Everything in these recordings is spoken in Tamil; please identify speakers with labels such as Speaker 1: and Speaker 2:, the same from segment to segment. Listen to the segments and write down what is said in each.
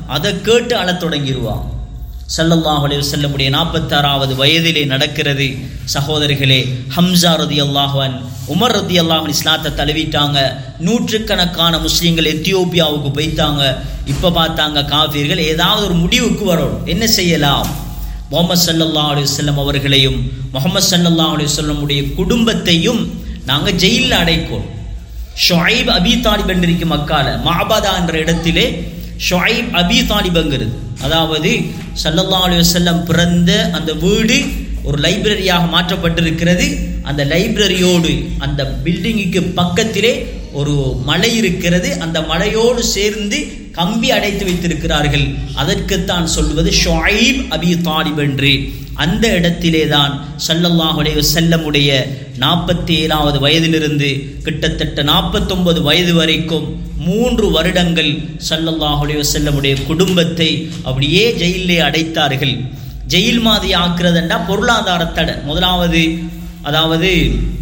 Speaker 1: அதை கேட்டு அழத் தொடங்கிடுவான் ஸல்லல்லாஹு அலைஹி வஸல்லமுடைய நாற்பத்தாறாவது வயதிலே நடக்கிறது சகோதரிகளே ஹம்சா ரதி அல்லாஹ்வன் உமர் ரதி அல்லாஹன் இஸ்லாத்தை தழுவிட்டாங்க நூற்றுக்கணக்கான முஸ்லீம்கள் எத்தியோப்பியாவுக்கு போய்த்தாங்க இப்போ பார்த்தாங்க காஃபிர்கள் ஏதாவது ஒரு முடிவுக்கு வரணும் என்ன செய்யலாம் முகமது சல்லல்லாஹு அலைஹி வஸல்லம் அவர்களையும் முகமது சல்லல்லாஹு அலைஹி வஸல்லமுடைய குடும்பத்தையும் நாங்கள் ஜெயிலில் அடைக்கோம் ஷொஐப் அபி தாலிப் என்றிருக்கு மக்கால மாபாதா என்ற இடத்திலே ஷொஐப் அபி தாலிபங்கிறது அதாவது சல்லல்லாஹு அலைஹி வஸல்லம் பிறந்த அந்த வீடு ஒரு லைப்ரரியாக மாற்றப்பட்டிருக்கிறது அந்த லைப்ரரியோடு அந்த பில்டிங்குக்கு பக்கத்திலே ஒரு மலை இருக்கிறது அந்த மலையோடு சேர்ந்து கம்பி அடைத்து வைத்திருக்கிறார்கள் அதற்குத்தான் சொல்வது ஷொஐப் அபி தாலிப் என்று அந்த இடத்திலே தான் சல்லல்லாஹு அலைஹி வஸல்லமுடைய நாற்பத்தி ஏழாவது வயதிலிருந்து கிட்டத்தட்ட நாற்பத்தொன்பது வயது வரைக்கும் மூன்று வருடங்கள் சல்லல்லாஹு அலைஹி வஸல்லமுடைய குடும்பத்தை அப்படியே ஜெயிலே அடைத்தார்கள் ஜெயில் மாதிரி ஆக்குறதுண்டா பொருளாதார தடை முதலாவது அதாவது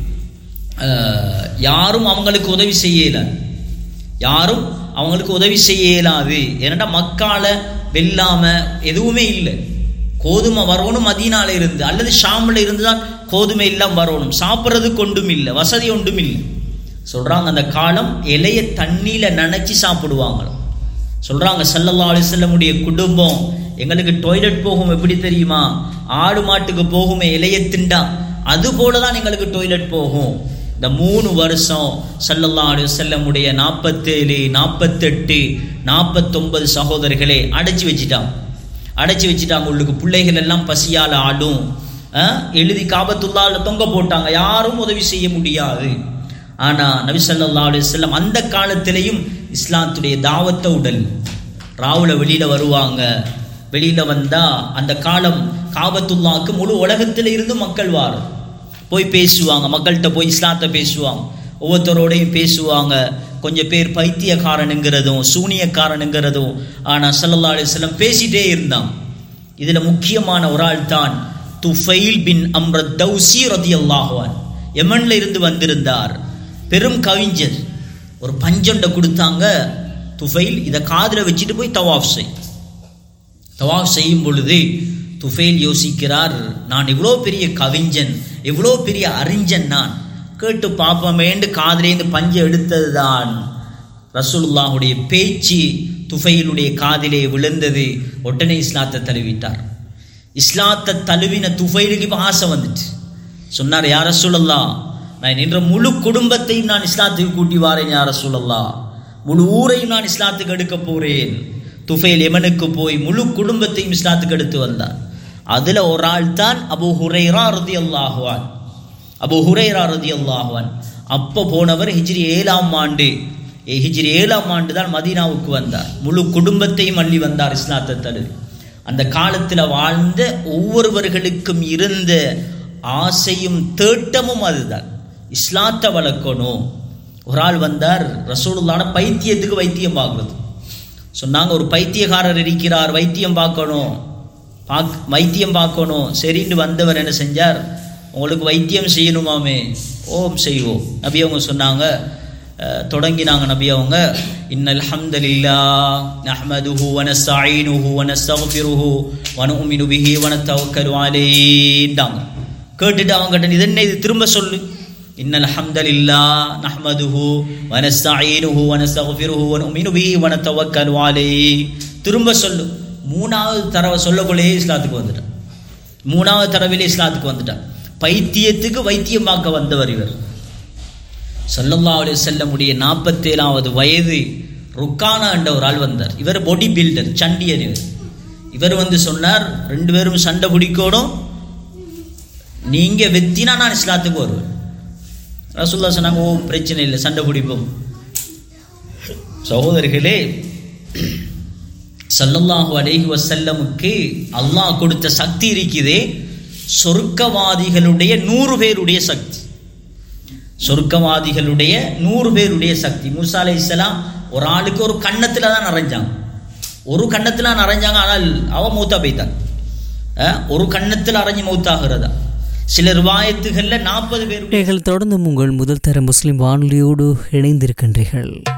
Speaker 1: அஹ், யாரும் அவங்களுக்கு உதவி செய்ய இயலாது யாரும் அவங்களுக்கு உதவி செய்ய இயலாது ஏன்னா மக்கால வெல்லாம எதுவுமே இல்லை கோதுமை வரணும் மதீனால இருந்து அல்லது ஷாமில் இருந்து தான் கோதுமை எல்லாம் வரணும் சாப்பிட்றதுக்கு ஒன்றும் இல்லை வசதி ஒன்றும் இல்லை சொல்றாங்க அந்த காலம் இலைய தண்ணியில நனைச்சி சாப்பிடுவாங்களாம் சொல்றாங்க சல்லல்லா அலிசல்லமுடைய குடும்பம் எங்களுக்கு டாய்லெட் போகும் எப்படி தெரியுமா ஆடு மாட்டுக்கு போகுமே இலைய திண்டா அது போல தான் எங்களுக்கு டாய்லெட் போகும் இந்த மூணு வருஷம் சல்லல்லா அலிசல்லமுடைய நாற்பத்தேழு நாற்பத்தெட்டு நாற்பத்தொன்பது சகோதரர்களே அடைச்சி வச்சிட்டான் அடைச்சி வச்சுட்டாங்க உள்ளுக்கு பிள்ளைகள் எல்லாம் பசியால் ஆடும் அஹ், எழுதி காபத்துள்ளால தொங்க போட்டாங்க யாரும் உதவி செய்ய முடியாது ஆனா நபி ஸல்லல்லாஹு அலைஹி வஸல்லம் அந்த காலத்திலையும் இஸ்லாத்துடைய தாவத்தை உடல் ராவுல வெளியில வருவாங்க வெளியில வந்தா அந்த காலம் காபத்துல்லாக்கு முழு உலகத்துல இருந்து மக்கள் வாரும் போய் பேசுவாங்க மக்கள்கிட்ட போய் இஸ்லாத்தை பேசுவாங்க ஒவ்வொருத்தரோடையும் பேசுவாங்க கொஞ்சம் பேர் பைத்தியக்காரனுங்கிறதும் சூனியக்காரனுங்கிறதும் ஆனால் சல்லல்லா அலிஸ்லம் பேசிட்டே இருந்தான் இதில் முக்கியமான ஒரு ஆள் தான் துஃபைல் பின் அம்ரத் தௌசி ரதி அல்லாஹுவான் யமன்ல இருந்து வந்திருந்தார் பெரும் கவிஞர் ஒரு பஞ்சொண்டை கொடுத்தாங்க துஃபைல் இதை காதில் வச்சுட்டு போய் தவாஃப் செய் தவாஃப் செய்யும் பொழுது துஃபைல் யோசிக்கிறார் நான் இவ்வளோ பெரிய கவிஞன் இவ்வளோ பெரிய அறிஞன் நான் கேட்டு பார்ப்போமேண்டு காதிலேந்து பஞ்சை எடுத்தது தான் ரசூலுல்லாஹுடைய பேச்சு துஃபைலுடைய காதிலே விழுந்தது உடனே இஸ்லாத்தை தழுவிட்டார் இஸ்லாத்தை தழுவின துஃபைலுக்கு இப்போ ஆசை வந்துட்டு சொன்னார் யார சூழல்லா நான் நின்ற முழு குடும்பத்தையும் நான் இஸ்லாத்துக்கு கூட்டி வாரேன் யார சூழல்லா முழு ஊரையும் நான் இஸ்லாத்துக்கு எடுக்க போறேன் துஃபைல் எமனுக்கு போய் முழு குடும்பத்தையும் இஸ்லாத்துக்கு எடுத்து வந்தார் அதுல ஒரு ஆள் தான் அபு ஹுரைரா ரதி அல்லாஹுவான் அபு ஹுரைரா ரதி அல்லாஹுவான் அப்போ போனவர் ஹிஜ்ரி ஏழாம் ஆண்டு ஏ, ஹிஜ்ரி ஏழாம் ஆண்டு தான் மதீனாவுக்கு வந்தார் முழு குடும்பத்தையும் அள்ளி வந்தார் இஸ்லாத்தை தழுவி அந்த காலத்தில் வாழ்ந்த ஒவ்வொருவர்களுக்கும் இருந்த ஆசையும் தேட்டமும் அதுதான் இஸ்லாத்தை வளர்க்கணும் ஒரு ஆள் வந்தார் ரசூலுல்லான பைத்தியத்துக்கு வைத்தியம் பார்க்குறது சொன்னாங்க ஒரு பைத்தியக்காரர் இருக்கிறார் வைத்தியம் பார்க்கணும் பாக் வைத்தியம் பார்க்கணும் சரின்னு வந்தவர் என்ன செஞ்சார் உங்களுக்கு வைத்தியம் செய்யணுமாமே ஓம் செய்வோம் நபி அவங்க சொன்னாங்க அஹ், தொடங்கினாங்க நபி அவங்க இன்னல் ஹம்தலில்லா நஹ்மதுஹு வ நஸ்தஈனுஹு வ நஸ்தக்ஃபிருஹு வ நுமினு பிஹி வ நத்தவக்கலு அலைஹின்றாங்க கேட்டுட்டு அவங்க கிட்ட இது என்ன இது திரும்ப சொல்லு இன்னல் ஹம்தலில்லா நஹ்மதுஹு வ நஸ்தஈனுஹு வ நஸ்தக்ஃபிருஹு வ நுமினு பிஹி வ நத்தவக்கலு அலைஹி திரும்ப சொல்லு மூணாவது தடவை சொல்லக்குள்ளேயே இஸ்லாத்துக்கு வந்துட்டான் மூணாவது தடவையிலே இஸ்லாத்துக்கு வந்துட்டான் பைத்தியத்துக்கு வைத்தியம் பார்க்க வந்தவர் இவர் ஸல்லல்லாஹு அலைஹி வஸல்லமுடைய நாற்பத்தேழாவது வயது ருக்கானா என்ற ஒரு ஆள் வந்தார் இவர் பாடி பில்டர் சண்டியன் இவர் இவர் வந்து சொன்னார் ரெண்டு பேரும் சண்டை பிடிக்கணும் நீங்க வெத்தினா நான் இஸ்லாத்துக்கு வருவேன் ரசூல்லா சொன்னாங்க ஓ பிரச்சனை இல்லை சண்டை பிடிப்போம் சகோதரிகளே சல்லல்லாஹு அலைஹி வஸல்லமுக்கு அல்லாஹ் கொடுத்த சக்தி இருக்குதே சொர்க்கவாதிகளுடைய நூறு பேருடைய சக்தி சொர்க்கவாதிகளுடைய நூறு பேருடைய சக்தி மூசா அலைஹிஸ்ஸலாம் ஒரு ஆளுக்கு ஒரு கன்னத்தில் தான் நிறைஞ்சாங்க ஒரு கன்னத்தில் நிறைஞ்சாங்க ஆனால் அவ மூத்தா போய்த்தான் அஹ், ஒரு கன்னத்தில் அரைஞ்சு மௌத்தாகிறதா சில ரிவாயத்துகளில் நாற்பது பேருடைய
Speaker 2: நீங்கள் தொடர்ந்து உங்கள் முதல் தர முஸ்லிம் வானொலியோடு இணைந்திருக்கின்றீர்கள்